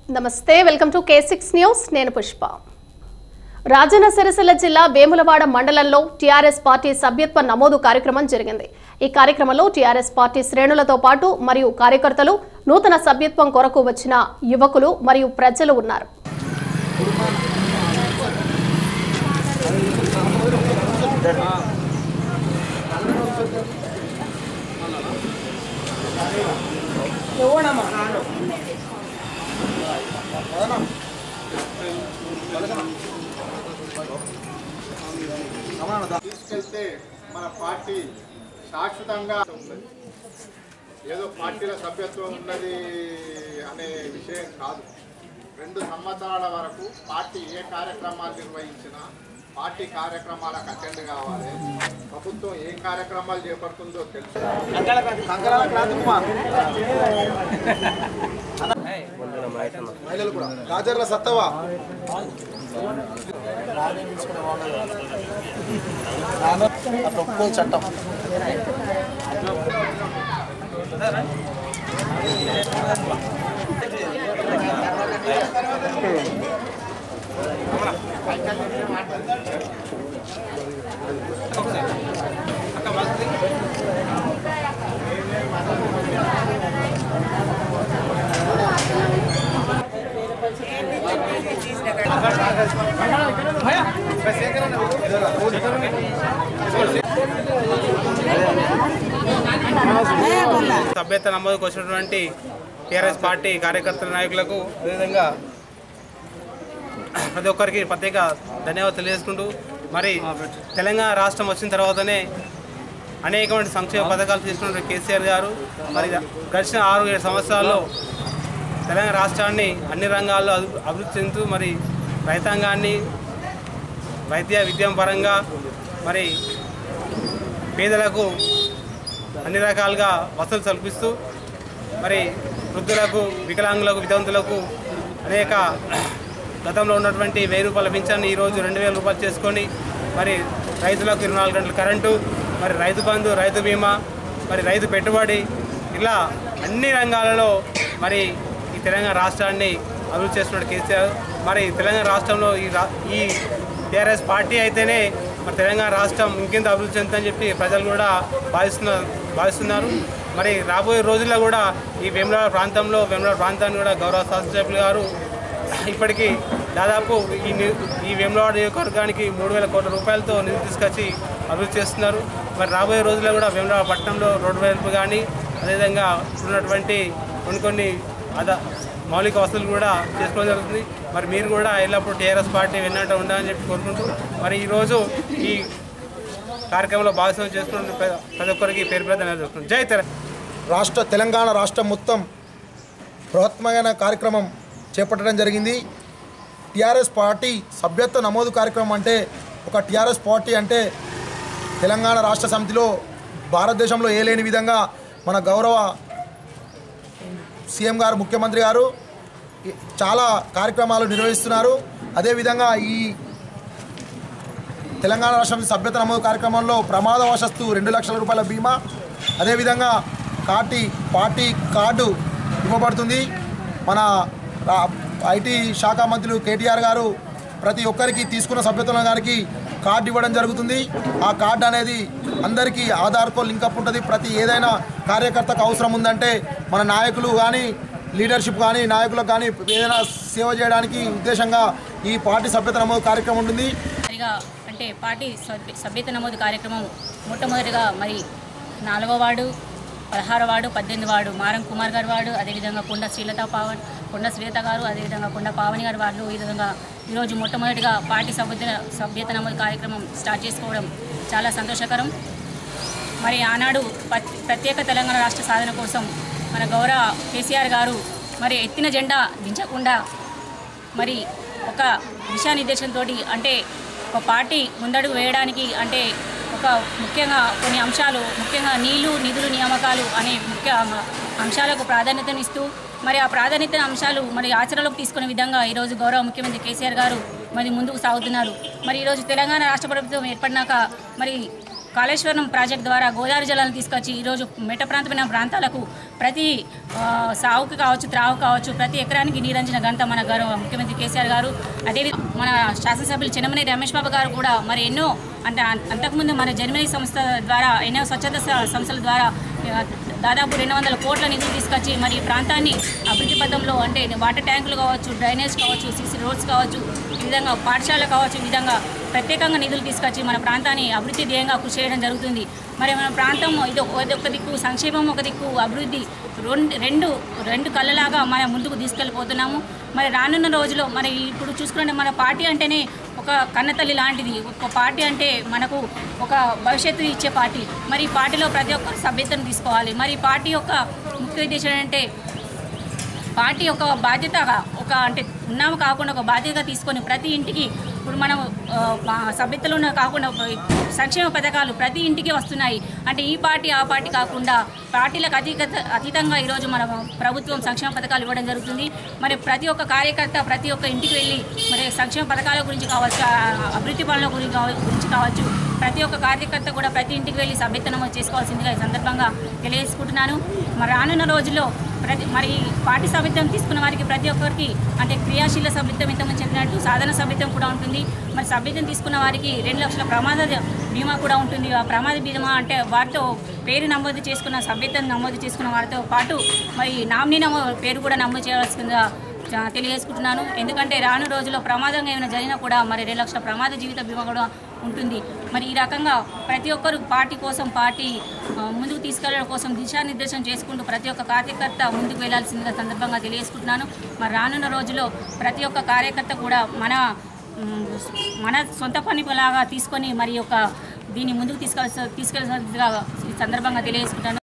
నమస్తే welcome to K six news నేను పుష్ప రాజన్న సిరిసిల్ల జిల్లా వేములవాడ మండలంలో టీఆర్ఎస్ పార్టీ సభ్యత్వ నమోదు కార్యక్రమం జరిగింది ఈ కార్యక్రమంలో టీఆర్ఎస్ పార్టీ శ్రేణులతో పాటు మరియు కార్యకర్తలు నూతన సభ్యత్వం కొరకు వచ్చిన యువకులు మరియు ప్రజలు ఉన్నారు తీసుకెళ్తే మన పార్టీ శాశ్వతంగా ఉన్నది ఏదో పార్టీల సభ్యత్వం ఉన్నది అనే విషయం కాదు రెండు సంవత్సరాల వరకు పార్టీ ఏ కార్యక్రమాలు నిర్వహించినా పార్టీ కార్యక్రమాలకు అటెండ్ కావాలి ప్రభుత్వం ఏ కార్యక్రమాలు చేపడుతుందో తెలుసు మహిళలు కూడా రాజర్ల సత్తవా ఒప్పుకోని చట్టం సభ్యత నమోదుకు వచ్చినటువంటి టీఆర్ఎస్ పార్టీ కార్యకర్తల నాయకులకు అదేవిధంగా ప్రతి ఒక్కరికి ప్రత్యేక ధన్యవాదాలు తెలియజేసుకుంటూ మరి తెలంగాణ రాష్ట్రం వచ్చిన తర్వాతనే అనేకమైన సంక్షేమ పథకాలు తీసుకున్న కేసీఆర్ గారు మరి గడిచిన ఆరు ఏడు సంవత్సరాల్లో తెలంగాణ రాష్ట్రాన్ని అన్ని రంగాల్లో అభి- అభివృద్ధి చెందుతూ మరి రైతాంగాన్ని వైద్య విద్యం పరంగా మరి పేదలకు అన్ని రకాలుగా వసతులు కల్పిస్తూ మరి వృద్ధులకు వికలాంగులకు వితంతులకు అనేక గతంలో ఉన్నటువంటి వెయ్యి రూపాయల పింఛన్ ఈరోజు రెండు వేల రూపాయలు చేసుకొని మరి రైతులకు ఇరవై నాలుగు గంటల కరెంటు మరి రైతు బంధు రైతు బీమా మరి రైతు పెట్టుబడి ఇలా అన్ని రంగాలలో మరి ఈ తెలంగాణ రాష్ట్రాన్ని అభివృద్ధి చేస్తున్న కేసీఆర్ మరి తెలంగాణ రాష్ట్రంలో ఈ రా ఈ టీఆర్ఎస్ పార్టీ అయితేనే మరి తెలంగాణ రాష్ట్రం ఇంకెంత అభివృద్ధి చెందుతుందని చెప్పి ప్రజలు కూడా భావిస్తున్నారు భావిస్తున్నారు మరి రాబోయే రోజుల్లో కూడా ఈ వేములవాడ ప్రాంతంలో వేములవాడ ప్రాంతాన్ని కూడా గౌరవ శాసనసభ్యులు గారు ఇప్పటికీ దాదాపు ఈ ని- ఈ వేములవాడ నియోజకవర్గానికి మూడు వేల కోట్ల రూపాయలతో నిధులు తీసుకొచ్చి అభివృద్ధి చేస్తున్నారు మరి రాబోయే రోజుల్లో కూడా వేములవాడ పట్టణంలో రోడ్డు వైపు కానీ అదేవిధంగా ఉన్నటువంటి కొన్ని కొన్ని అద మౌలిక వసతులు కూడా చేసుకోవడం జరుగుతుంది మరి మీరు కూడా ఎల్లప్పుడూ టీఆర్ఎస్ పార్టీ విన్నట్టు ఉండాలని చెప్పి కోరుకుంటూ మరి ఈరోజు ఈ కార్యక్రమంలో భాగస్వామ్యం చేసుకున్న ప్ర- ప్రతి ఒక్కరికి పేరు పేరు ధన్యవాదాలు జై తెలంగాణ రాష్ట్ర తెలంగాణ రాష్ట్రం మొత్తం బృహత్మైన కార్యక్రమం చేపట్టడం జరిగింది టీఆర్ఎస్ పార్టీ సభ్యత్వ నమోదు కార్యక్రమం అంటే ఒక టీఆర్ఎస్ పార్టీ అంటే తెలంగాణ రాష్ట్ర సమితిలో భారతదేశంలో ఏ లేని విధంగా మన గౌరవ సీఎం గారు ముఖ్యమంత్రి గారు ఈ- చాలా కార్యక్రమాలు నిర్వహిస్తున్నారు అదేవిధంగా ఈ తెలంగాణ రాష్ట్రం సభ్యత నమోదు కార్యక్రమంలో ప్రమాదవశస్తు రెండు లక్షల రూపాయల బీమా అదేవిధంగా పార్టీ పార్టీ కార్డు ఇవ్వబడుతుంది మన రా- ఐటీ శాఖ మంత్రులు కేటీఆర్ గారు ప్రతి ఒక్కరికి తీసుకున్న సభ్యత్వం గారికి కార్డు ఇవ్వడం జరుగుతుంది ఆ కార్డు అనేది అందరికీ ఆధార్తో లింకప్ ఉంటుంది ప్రతి ఏదైనా కార్యకర్తకు అవసరం ఉందంటే మన నాయకులు కానీ లీడర్షిప్ కానీ నాయకులకు కానీ ఏదైనా సేవ చేయడానికి ఉద్దేశంగా ఈ పార్టీ సభ్యత నమోదు కార్యక్రమం ఉంటుంది సరిగా అంటే పార్టీ సభ్య- సభ్యత నమోదు కార్యక్రమం మొట్టమొదటిగా మరి నాలుగో వార్డు పదహారో వార్డు పద్దెనిమిది వార్డు మారం కుమార్ గారి వార్డు అదేవిధంగా కొండ శ్రీలత పావన్ కొండ శ్రీలత గారు అదేవిధంగా కొండ పావని గారి వార్డు ఈ విధంగా ఈరోజు మొట్టమొదటిగా పార్టీ సభ్యత సభ్యత నమోదు కార్యక్రమం స్టార్ట్ చేసుకోవడం చాలా సంతోషకరం మరి ఆనాడు పత్- ప్రత్యేక తెలంగాణ రాష్ట్ర సాధన కోసం మన గౌరవ కేసీఆర్ గారు మరి ఎత్తిన జెండా దించకుండా మరి ఒక దిశానిర్దేశంతో అంటే ఒక పార్టీ ముందడుగు వేయడానికి అంటే ఒక ముఖ్యంగా కొన్ని అంశాలు ముఖ్యంగా నీళ్లు నిధులు నియామకాలు అనే ముఖ్య అమ- అంశాలకు ప్రాధాన్యతనిస్తూ మరి ఆ ప్రాధాన్యత అంశాలు మరి ఆచరణలోకి తీసుకునే విధంగా ఈరోజు గౌరవ ముఖ్యమంత్రి కేసీఆర్ గారు మరి ముందుకు సాగుతున్నారు మరి ఈరోజు తెలంగాణ రాష్ట్ర ప్రభుత్వం ఏర్పడినాక మరి కాళేశ్వరం ప్రాజెక్ట్ ద్వారా గోదావరి జలాలను తీసుకొచ్చి ఈరోజు మెట్ట ప్రాంతమైన ప్రాంతాలకు ప్రతి ఆ, సాగుకు కావచ్చు త్రావు కావచ్చు ప్రతి ఎకరానికి నీరంజన గంట మన గౌరవ ముఖ్యమంత్రి కేసీఆర్ గారు అదేవిధంగా మన శాసనసభ్యులు చిన్నమనే రమేష్ బాబు గారు కూడా మరి ఎన్నో అంటే అం- అంతకుముందు మన జర్మనీ సంస్థ ద్వారా ఎన్నో స్వచ్ఛత స- సంస్థల ద్వారా ఆ, దాదాపు రెండు వందల కోట్ల నిధులు తీసుకొచ్చి మరి ఈ ప్రాంతాన్ని అభివృద్ధి పథంలో అంటే వాటర్ ట్యాంకులు కావచ్చు డ్రైనేజ్ కావచ్చు సీసీ రోడ్స్ కావచ్చు ఈ విధంగా పాఠశాల కావచ్చు ఈ విధంగా ప్రత్యేకంగా నిధులు తీసుకొచ్చి మన ప్రాంతాన్ని అభివృద్ధి ధ్యేయంగా కృషి చేయడం జరుగుతుంది మరి మన ప్రాంతం ఇది ఒక ఇది ఒక దిక్కు సంక్షేమం ఒక దిక్కు అభివృద్ధి రెండు రెండు రెండు కళ్ళలాగా మనం ముందుకు తీసుకెళ్ళిపోతున్నాము మరి రానున్న రోజుల్లో మరి ఇప్పుడు చూసుకుంటే మన పార్టీ అంటేనే ఒక కన్నతల్లి లాంటిది ఒక పార్టీ అంటే మనకు ఒక భవిష్యత్తు ఇచ్చే పార్టీ మరి ఈ పార్టీలో ప్రతి ఒక్కరు సభ్యతను తీసుకోవాలి మరి ఈ పార్టీ యొక్క ముఖ్య ఉద్దేశం అంటే పార్టీ ఒక బాధ్యతగా ఒక అంటే ఉన్నాము కాకుండా ఒక బాధ్యతగా తీసుకొని ప్రతి ఇంటికి ఇప్పుడు మనం ఆ, మా సభ్యతలు ఉన్న కాకుండా ఒక సంక్షేమ పథకాలు ప్రతి ఇంటికి వస్తున్నాయి అంటే ఈ పార్టీ ఆ పార్టీ కాకుండా పార్టీలకు అతీత అతీతంగా ఈరోజు మన ప్రభుత్వం సంక్షేమ పథకాలు ఇవ్వడం జరుగుతుంది మరి ప్రతి ఒక్క కార్యకర్త ప్రతి ఒక్క ఇంటికి వెళ్ళి మరి సంక్షేమ పథకాల గురించి కావచ్చు ఆ, అభివృద్ధి పనుల గురించి కావ- గురించి కావచ్చు ప్రతి ఒక్క కార్యకర్త కూడా ప్రతి ఇంటికి వెళ్ళి సభ్యత నమోదు చేసుకోవాల్సిందిగా ఈ సందర్భంగా తెలియజేసుకుంటున్నాను మరి రానున్న రోజుల్లో ప్రతి మరి పార్టీ సభ్యత్వం తీసుకున్న వారికి ప్రతి ఒక్కరికి అంటే క్రియాశీల సభ్యత్వం ఇంతకుముందు చెప్పినట్టు సాధన సభ్యత్వం కూడా ఉంటుంది మరి సభ్యత్వం తీసుకున్న వారికి రెండు లక్షల ప్రమాద బీమా కూడా ఉంటుంది ఆ ప్రమాద బీమా అంటే వారితో పేరు నమోదు చేసుకున్న సభ్యత్వం నమోదు చేసుకున్న వారితో పాటు మరి నామినీ నమో పేరు కూడా నమోదు చేయాల్సిందిగా చా- తెలియజేసుకుంటున్నాను ఎందుకంటే రాను రోజుల్లో ప్రమాదంగా ఏమైనా జరిగినా కూడా మరి రెండు లక్షల ప్రమాద జీవిత బీమా కూడా ఉంటుంది మరి ఈ రకంగా ప్రతి ఒక్కరు పార్టీ కోసం పార్టీ ఆ, ముందుకు తీసుకెళ్లడం కోసం దిశానిర్దేశం చేసుకుంటూ ప్రతి ఒక్క కార్యకర్త ముందుకు వెళ్లాల్సిందిగా సందర్భంగా తెలియజేసుకుంటున్నాను మరి రానున్న రోజుల్లో ప్రతి ఒక్క కార్యకర్త కూడా మన మ్, మన సొంత పనిలాగా తీసుకొని మరి యొక్క దీన్ని ముందుకు తీసుకెళ్ళ తీసుకెళ్ళాల్సిందిగా ఈ సందర్భంగా తెలియజేసుకుంటాను